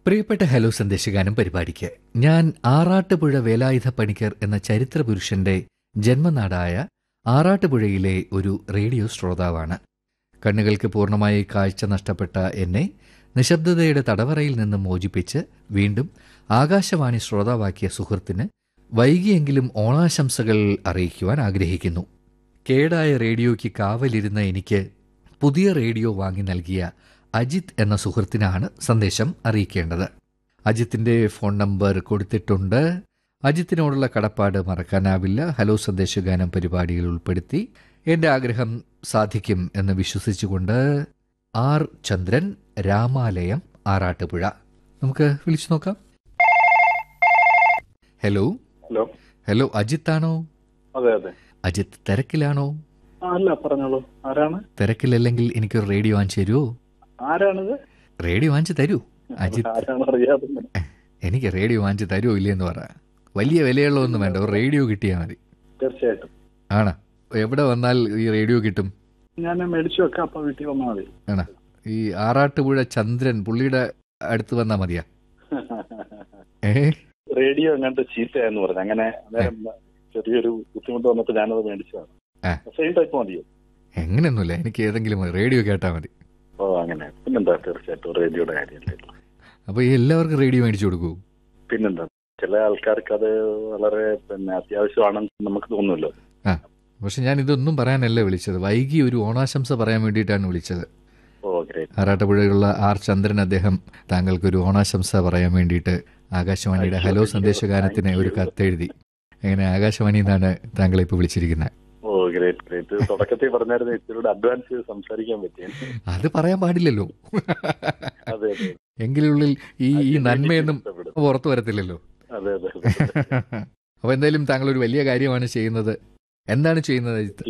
പ്രിയപ്പെട്ട ഹലോ സന്ദേശഗാനം പരിപാടിക്ക് ഞാൻ ആറാട്ടുപുഴ വേലായുധ പണിക്കർ എന്ന ചരിത്ര പുരുഷന്റെ ജന്മനാടായ ആറാട്ടുപുഴയിലെ ഒരു റേഡിയോ ശ്രോതാവാണ് കണ്ണുകൾക്ക് പൂർണ്ണമായി കാഴ്ച നഷ്ടപ്പെട്ട എന്നെ നിശബ്ദതയുടെ തടവറയിൽ നിന്ന് മോചിപ്പിച്ച് വീണ്ടും ആകാശവാണി ശ്രോതാവാക്കിയ സുഹൃത്തിന് വൈകിയെങ്കിലും ഓണാശംസകൾ അറിയിക്കുവാൻ ആഗ്രഹിക്കുന്നു കേടായ റേഡിയോയ്ക്ക് കാവലിരുന്ന എനിക്ക് പുതിയ റേഡിയോ വാങ്ങി നൽകിയ അജിത് എന്ന സുഹൃത്തിനാണ് സന്ദേശം അറിയിക്കേണ്ടത് അജിത്തിന്റെ ഫോൺ നമ്പർ കൊടുത്തിട്ടുണ്ട് അജിത്തിനോടുള്ള കടപ്പാട് മറക്കാനാവില്ല ഹലോ സന്ദേശഗാനം പരിപാടിയിൽ ഉൾപ്പെടുത്തി എന്റെ ആഗ്രഹം സാധിക്കും എന്ന് വിശ്വസിച്ചുകൊണ്ട് ആർ ചന്ദ്രൻ രാമാലയം ആറാട്ടുപുഴ നമുക്ക് വിളിച്ചു നോക്കാം ഹലോ ഹലോ ഹലോ അജിത്ത് ആണോ അതെ അതെ അജിത്ത് തിരക്കിലാണോ ആ അല്ല പറഞ്ഞോളൂ ആരാണ് തിരക്കിലല്ലെങ്കിൽ എനിക്കൊരു റേഡിയോ വാങ്ങിച്ചു തരുമോ ആരാണിത് റേഡിയോ വാങ്ങിച്ചു തരൂ അജിത്ത് ആരാണ് അറിയാതെ എനിക്ക് റേഡിയോ വാങ്ങിച്ചു തരുമോ ഇല്ലയെന്ന് പറ വലിയ വിലയുള്ളതൊന്നും വേണ്ട ഒരു റേഡിയോ കിട്ടിയാൽ മതി തീർച്ചയായിട്ടും ആണോ എവിടെ വന്നാൽ ഈ റേഡിയോ കിട്ടും ഞാൻ മേടിച്ചു വെക്കാം അപ്പൊ വീട്ടിൽ വന്നാൽ മതി ആണോ ഈ ആറാട്ടുപുഴ ചന്ദ്രൻ പുള്ളിയുടെ അടുത്ത് വന്നാൽ മതിയാ ഏ റേഡിയോ എങ്ങനത്തെ ചീത്തയാന്ന് പറഞ്ഞു അങ്ങനെ അന്നേരം ചെറിയൊരു ബുദ്ധിമുട്ട് വന്നപ്പോ ഞാനത് മേടിച്ചതാണ് ആ. സെയിം ടൈപ്പ് മതിയോ എങ്ങനെയൊന്നുമില്ല എനിക്ക് ഏതെങ്കിലും മതി. റേഡിയോ കേട്ടാൽ മതി ഓ അങ്ങനെ പിന്നെന്താ തീർച്ചയായിട്ടും റേഡിയോയുടെ കാര്യമല്ലേ അപ്പോൾ ഈ എല്ലാവർക്കും റേഡിയോ മേടിച്ചു കൊടുക്കൂ പിന്നെന്താ ചില ആൾക്കാർക്ക് അത് വളരെ പിന്നെ അത്യാവശ്യമാണെന്ന് നമുക്ക് തോന്നുമല്ലോ പക്ഷെ ഞാൻ ഇതൊന്നും പറയാനല്ല വിളിച്ചത് വൈകി ഒരു ഓണാശംസ പറയാൻ വേണ്ടിയിട്ടാണ് വിളിച്ചത് ഓ ഗ്രേറ്റ് ആറാട്ടുപുഴയുള്ള ആർ ചന്ദ്രൻ അദ്ദേഹം താങ്കൾക്ക് ഒരു ഓണാശംസ പറയാൻ വേണ്ടിയിട്ട് ആകാശവാണിയുടെ ഹലോ സന്ദേശഗാനത്തിന് ഒരു കത്തെഴുതി അങ്ങനെ ആകാശവാണിയിൽ നിന്നാണ് താങ്കളെ ഇപ്പോൾ വിളിച്ചിരിക്കുന്നത് ഓ ഗ്രേറ്റ് ഗ്രേറ്റ് തുടക്കത്തിൽ പറഞ്ഞായിരുന്നു ഇച്ചിരി അഡ്വാൻസ് സംസാരിക്കാൻ പറ്റിയ അത് പറയാൻ പാടില്ലല്ലോ അതെ അതെ എങ്കിലുള്ളിൽ ഈ ഈ നന്മയൊന്നും ഇഷ്ടപ്പെടും. പുറത്തു വരത്തില്ലല്ലോ അതെ അതെ അതെ അപ്പൊ എന്തായാലും താങ്കൾ ഒരു വലിയ കാര്യമാണ് ചെയ്യുന്നത് എന്താണ് ചെയ്യുന്നത് അജിത്ത്